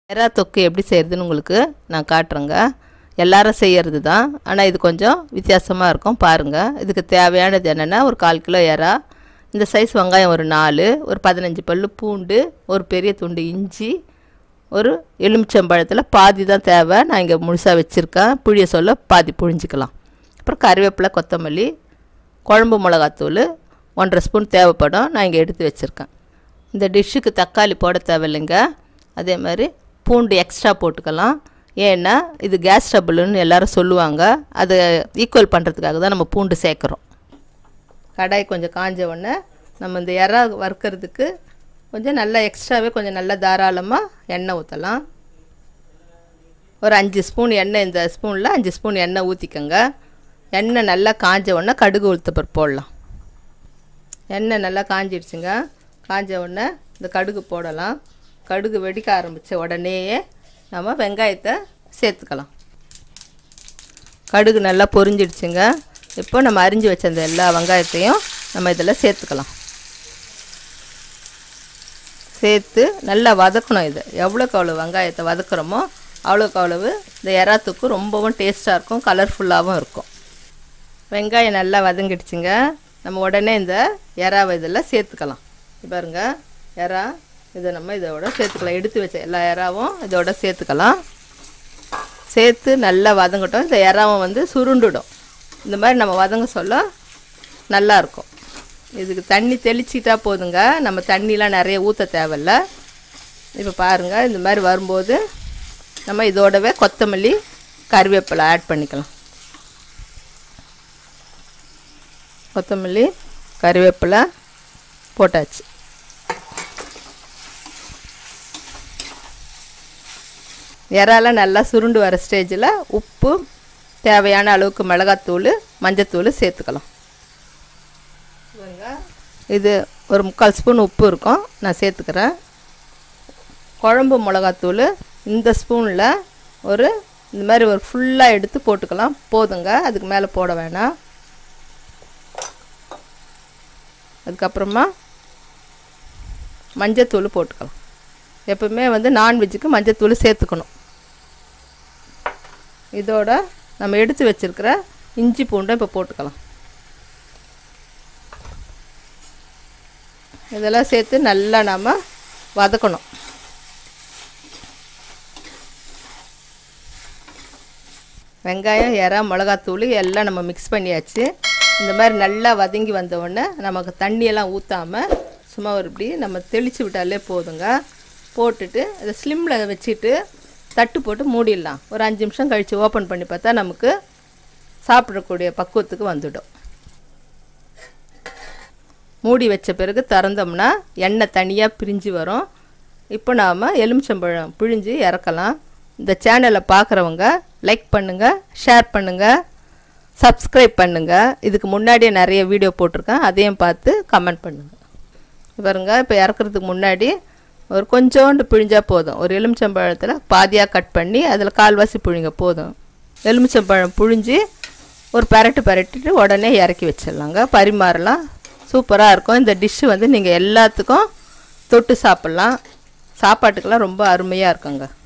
எறா தொக்கு எப்படி செய்கிறதுன்னு உங்களுக்கு நான் காட்டுறேங்க எல்லாரும் செய்கிறது தான் ஆனால் இது கொஞ்சம் வித்தியாசமாக இருக்கும் பாருங்கள் இதுக்கு தேவையானது என்னென்னா ஒரு கால் கிலோ எறா இந்த சைஸ் வெங்காயம் ஒரு நாலு ஒரு பதினஞ்சு பல் பூண்டு ஒரு பெரிய துண்டு இஞ்சி ஒரு எலுமிச்சம்பழத்தில் பாதி தான் தேவை நான் இங்கே முழுசாக வச்சுருக்கேன் புளிய சொல்ல பாதி புழிஞ்சிக்கலாம் அப்புறம் கருவேப்பிலை கொத்தமல்லி குழம்பு மிளகாத்தூள் ஒன்றரை ஸ்பூன் தேவைப்படும் நான் இங்கே எடுத்து வச்சுருக்கேன் இந்த டிஷ்ஷுக்கு தக்காளி போட தேவையில்லைங்க அதே மாதிரி பூண்டு எக்ஸ்ட்ரா போட்டுக்கலாம் ஏன்னா இது கேஸ் ட்ரபிள்னு எல்லாரும் சொல்லுவாங்க அதை ஈக்குவல் பண்ணுறதுக்காக தான் நம்ம பூண்டு சேர்க்குறோம் கடாய் கொஞ்சம் காஞ்ச உடனே நம்ம இந்த இறா வறுக்கிறதுக்கு கொஞ்சம் நல்லா எக்ஸ்ட்ராவே கொஞ்சம் நல்லா தாராளமாக எண்ணெய் ஊற்றலாம் ஒரு அஞ்சு ஸ்பூன் எண்ணெய் இந்த ஸ்பூனில் அஞ்சு ஸ்பூன் எண்ணெய் ஊற்றிக்கோங்க எண்ணெய் நல்லா காஞ்ச உடனே கடுகு உளுத்தப்பர் போடலாம் எண்ணெய் நல்லா காஞ்சிடுச்சுங்க காஞ்ச உடனே இந்த கடுகு போடலாம் கடுகு வெடிக்க ஆரம்பித்த உடனேயே நம்ம வெங்காயத்தை சேர்த்துக்கலாம் கடுகு நல்லா பொரிஞ்சிடுச்சுங்க இப்போ நம்ம அரிஞ்சு வச்ச அந்த எல்லா வெங்காயத்தையும் நம்ம இதில் சேர்த்துக்கலாம் சேர்த்து நல்லா வதக்கணும் இது எவ்வளோக்கு அவ்வளோ வெங்காயத்தை வதக்குறோமோ அவ்வளோக்கு அவ்வளவு இந்த எறாத்துக்கு ரொம்பவும் டேஸ்ட்டாக இருக்கும் கலர்ஃபுல்லாகவும் இருக்கும் வெங்காயம் நல்லா வதங்கிடுச்சுங்க நம்ம உடனே இந்த எறாவை இதில் சேர்த்துக்கலாம் இப்ப பாருங்க எறா இதை நம்ம இதோட சேர்த்துக்கலாம் எடுத்து வச்ச எல்லா எறாவும் இதோட சேர்த்துக்கலாம் சேர்த்து நல்லா வதங்கட்டும் இந்த எறாவும் வந்து சுருண்டுடும் இந்த மாதிரி நம்ம வதங்க சொல்ல நல்லாயிருக்கும் இதுக்கு தண்ணி தெளிச்சிட்டா போதுங்க நம்ம தண்ணிலாம் நிறைய ஊற்ற தேவையில்ல இப்போ பாருங்கள் இந்த மாதிரி வரும்போது நம்ம இதோடவே கொத்தமல்லி கருவேப்பிலை ஆட் பண்ணிக்கலாம் கொத்தமல்லி கருவேப்பிலை போட்டாச்சு இறாலாம் நல்லா சுருண்டு வர ஸ்டேஜில் உப்பு தேவையான அளவுக்கு மிளகாத்தூள் மஞ்சத்தூள் சேர்த்துக்கலாம் இது ஒரு முக்கால் ஸ்பூன் உப்பு இருக்கும் நான் சேர்த்துக்கிறேன் குழம்பு மிளகாத்தூள் இந்த ஸ்பூனில் ஒரு இந்த மாதிரி ஒரு ஃபுல்லாக எடுத்து போட்டுக்கலாம் போதுங்க அதுக்கு மேலே போட வேணாம் அதுக்கப்புறமா மஞ்சத்தூள் போட்டுக்கலாம் எப்பவுமே வந்து நான்வெஜ்ஜுக்கு மஞ்சத்தூள் சேர்த்துக்கணும் இதோட நம்ம எடுத்து வச்சுருக்கிற இஞ்சி பூண்டை இப்போ போட்டுக்கலாம் இதெல்லாம் சேர்த்து நல்லா நாம் வதக்கணும் வெங்காயம் இறா மிளகாத்தூள் எல்லாம் நம்ம மிக்ஸ் பண்ணியாச்சு இந்த மாதிரி நல்லா வதங்கி வந்த உடனே நமக்கு தண்ணியெல்லாம் ஊற்றாமல் சும்மா ஒரு இப்படி நம்ம தெளித்து விட்டாலே போதுங்க போட்டுட்டு அதை ஸ்லிம்மில் வச்சுட்டு தட்டு போட்டு மூடிடலாம் ஒரு அஞ்சு நிமிஷம் கழித்து ஓப்பன் பண்ணி பார்த்தா நமக்கு சாப்பிடக்கூடிய பக்குவத்துக்கு வந்துடும் மூடி வச்ச பிறகு திறந்தோம்னா எண்ணெய் தனியாக பிரிஞ்சு வரும் இப்போ நாம் எலுமிச்சம்பழம் பிழிஞ்சு இறக்கலாம் இந்த சேனலை பார்க்குறவங்க லைக் பண்ணுங்கள் ஷேர் பண்ணுங்கள் சப்ஸ்கிரைப் பண்ணுங்கள் இதுக்கு முன்னாடியே நிறைய வீடியோ போட்டிருக்கேன் அதையும் பார்த்து கமெண்ட் பண்ணுங்கள் பாருங்க இப்போ இறக்குறதுக்கு முன்னாடி ஒரு கொஞ்சோண்டு பிழிஞ்சா போதும் ஒரு எலுமிச்சம்பழத்தில் பாதியாக கட் பண்ணி அதில் கால்வாசி பிழிங்க போதும் எலுமிச்சம்பழம் புழிஞ்சு ஒரு பரட்டு பரட்டிட்டு உடனே இறக்கி வச்சிடலாங்க பரிமாறலாம் சூப்பராக இருக்கும் இந்த டிஷ்ஷு வந்து நீங்கள் எல்லாத்துக்கும் தொட்டு சாப்பிட்லாம் சாப்பாட்டுக்கெல்லாம் ரொம்ப அருமையாக இருக்குங்க